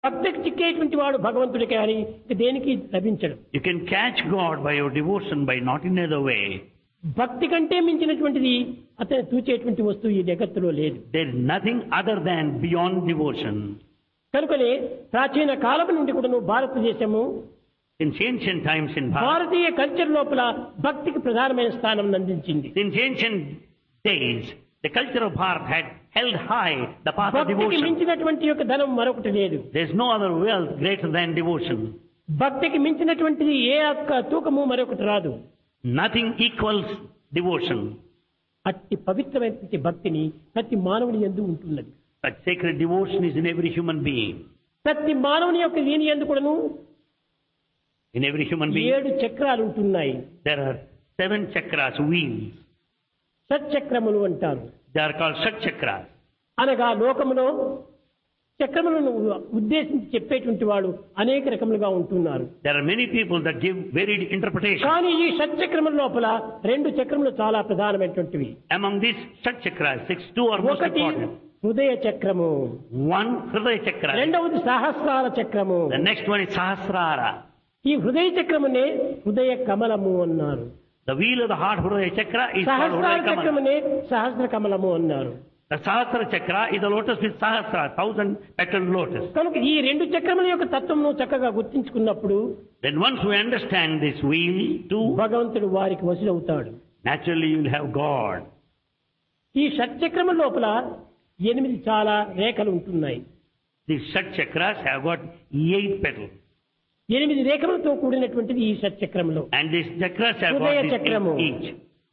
భక్తికి చిక్కేటువంటి వాడు భగవంతుడి కానీ ఇక దేనికి లభించడు You can catch God by your devotion by not in other way. భక్తి కంటే మించినటువంటిది అతను తూచేటువంటి వస్తువు ఈ జగత్తులో లేదు There is nothing other than beyond devotion. కనుకనే ప్రాచీన కాలం నుండి కూడా భారతదేశము Since ancient times in Bharat, భారతీయ కల్చర్ లోపల భక్తికి ప్రధానమైన స్థానం అందించింది since ancient days, the culture of Bharat had held high the path of భక్తికి devotion. మించినటువంటి యొక్క ధనం మరొకటి లేదు There is no other wealth greater than devotion. భక్తికి మించినటువంటిది ఏ యొక్క తూకము మరొకటి రాదు Nothing equals devotion. అట్టి పవిత్రమైనటువంటి భక్తిని ప్రతి మానవుని ఎందు ఉంటున్నది Such sacred devotion is in every human being. ప్రతి మానవుని యొక్క దీని ఎందు కూడాను In every human being, ఏడు చక్రాలు ఉంటున్నాయి there are seven chakras, wheels. సచ్చక్రములు అంటారు They are called Shat chakras. అనగా లోకములో చక్రములను ఉద్దేశించి చెప్పేటువంటి వాడు అనేక రకములుగా ఉంటున్నారు There are many people that give varied interpretation. కానీ ఈ షట్చక్రముల లోపల రెండు చక్రములు చాలా ప్రధానమైనటువంటివి Among these Shat chakras, six, two are most ఒకటి important. హృదయ చక్రము One, Hridaya chakra. రెండవది సహస్రాల చక్రము The next one is Sahasrara. ఈ హృదయ చక్రమునే హృదయ కమలము అన్నారు The wheel of the heart, Hridaya chakra, is called సహస్రాల Hridaya Kamala. చక్రమునే సహస్ర కమలము అన్నారు The Sahasra chakra is the lotus with Sahasra, thousand petaled lotus. కనుక ఈ రెండు చక్రముల యొక్క తత్వమును చక్కగా గుర్తించుకున్నప్పుడు Then once we understand this wheel too, భగవంతుడు వారికి వసులవుతాడు naturally you will have God. ఈ షట్చక్రముల లోపల ఎనిమిది చాలా రేఖలు ఉంటున్నాయి These Shat chakras have got eight petals. ఎనిమిది రేఖలతో కూడినటువంటిది ఈ షట్చక్రములో And these chakras have హృదయ got these చక్రము. eight each.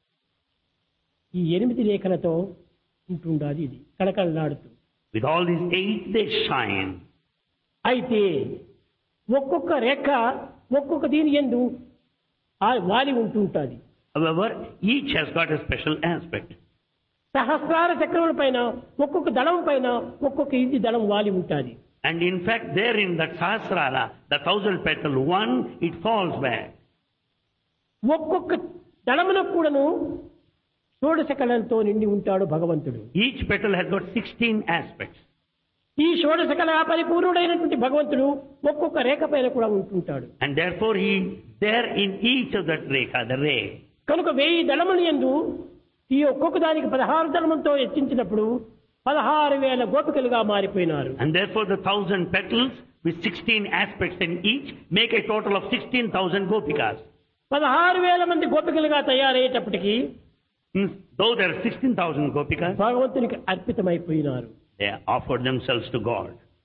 ఈ ఎనిమిది రేఖలతో ఉంటుండాలి ఇది కళకళలాడుతూ With all these eight, they shine. అయితే ఒక్కొక్క రేఖ ఒక్కొక్క దీని ఎందు ఆ- వాలి ఉంటుంటుంది However, each has got a special aspect. సహస్రార చక్రముల పైన ఒక్కొక్క దళం పైన ఒక్కొక్క ఇది దళం వాలి ఉంటుంది And in fact, there in that Sahasrara, the thousand petal one, it falls back. ఒక్కొక్క దళమునకు కూడాను షోడశ కళలతో నిండి ఉంటాడు భగవంతుడు Each petal has got 16 aspects. ఈ షోడశ కళ పరిపూర్ణుడైనటువంటి భగవంతుడు ఒక్కొక్క రేఖ పైన కూడా ఉంటుంటాడు And therefore, he there in each of that rekha, the ray. కనుక వెయ్యి దళములు ఎందు ఈ ఒక్కొక్క దానికి పదహారు దళములతో హెచ్చించినప్పుడు పదహారు వేల గోపికలుగా మారిపోయినారు And therefore, the thousand petals with 16 aspects in each make a total of 16,000 gopikas. పదహారు వేల మంది గోపికలుగా తయారయ్యేటప్పటికి Hmm, Though there are 16,000 gopikas, భగవంతునికి అర్పితమైపోయినారు they offered themselves to God.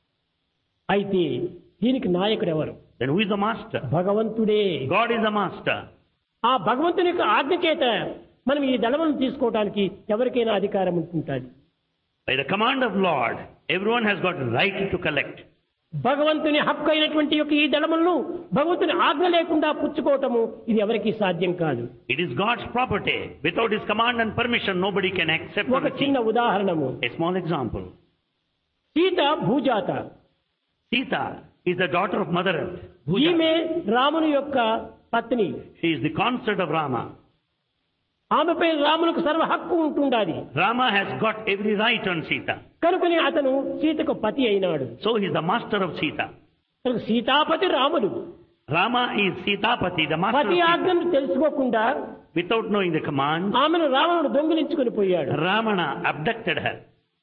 అయితే దీనికి నాయకుడు ఎవరు Then who is the master? భగవంతుడే God is the master. ఆ భగవంతుని యొక్క ఆజ్ఞ చేత మనం ఈ దళములను తీసుకోవడానికి ఎవరికైనా అధికారం ఉంటుంటుంది By the command of Lord, everyone has got right to collect. భగవంతుని హక్కు అయినటువంటి యొక్క ఈ దళములను భగవంతుని ఆజ్ఞ లేకుండా పుచ్చుకోవటము ఇది ఎవరికీ సాధ్యం కాదు It is God's property. Without His command and permission, nobody can accept or ఒక చిన్న receive. ఉదాహరణము A small example. Sita భూజాత Sita is the daughter of Mother Earth. Bhuja. ఈమె రాముని యొక్క పత్ని She is the consort of Rama. ఆమెపై రామునికి సర్వ హక్కు ఉంటుండాలి Rama has got every right on Sita. కనుకని అతను సీతకు పతి అయినాడు So he is the master of Sita. కనుక సీతాపతి రాముడు Rama is Sitapati, the master of పతి Sita. ఆజ్ఞను తెలుసుకోకుండా Without knowing the command, ఆమెను రావణుడు దొంగిలించుకొని పోయాడు Ravana abducted her.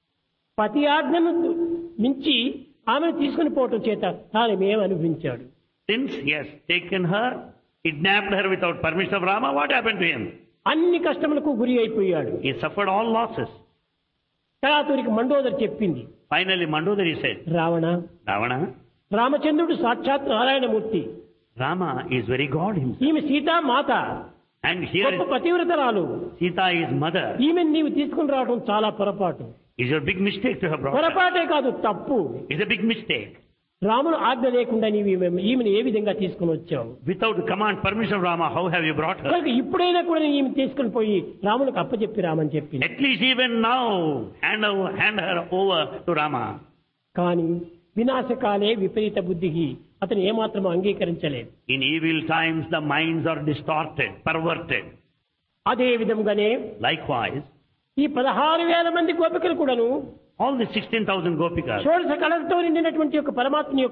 పతి ఆజ్ఞను మించి ఆమెను తీసుకుని పోవటం చేత తాను ఏం అనుభవించాడు Since he has taken her, kidnapped her without permission of Rama, what happened to him? అన్ని కష్టములకు గురి అయిపోయాడు He suffered all losses. తరాతురికి Mandodari చెప్పింది Finally, Mandodari said, Ravana Ravana, రామచంద్రుడు సాక్షాత్ Narayanamurthy Rama is very God himself. ఈమె సీతా మాత And here గొప్ప is పతివ్రతరాలు Sita is mother. ఈమెను నీవు తీసుకుని రావడం చాలా పొరపాటు It's a big mistake to have brought her. పొరపాటే కాదు తప్పు It's a big mistake. రాముడు ఆజ్ఞ లేకుండా నీవు ఈమె- ఈమెను ఏ విధంగా తీసుకుని వచ్చావు Without the command, permission of Rama, how have you brought her? కనుక ఇప్పుడైనా కూడా నేను ఈమె తీసుకుని పోయి రామునికి అప్పచెప్పి రామని చెప్పింది At least even now, hand, over, hand her over to Rama. కానీ వినాశకాలే విపరీత బుద్ధికి అతను ఏమాత్రం అంగీకరించలేదు In evil times, the minds are distorted, perverted. అదే విధంగానే Likewise, ఈ పదహారు వేల మంది గోపికలు కూడాను all the 16,000 gopikas, షోడశ కళలతో నిండినటువంటి యొక్క పరమాత్మ యొక్క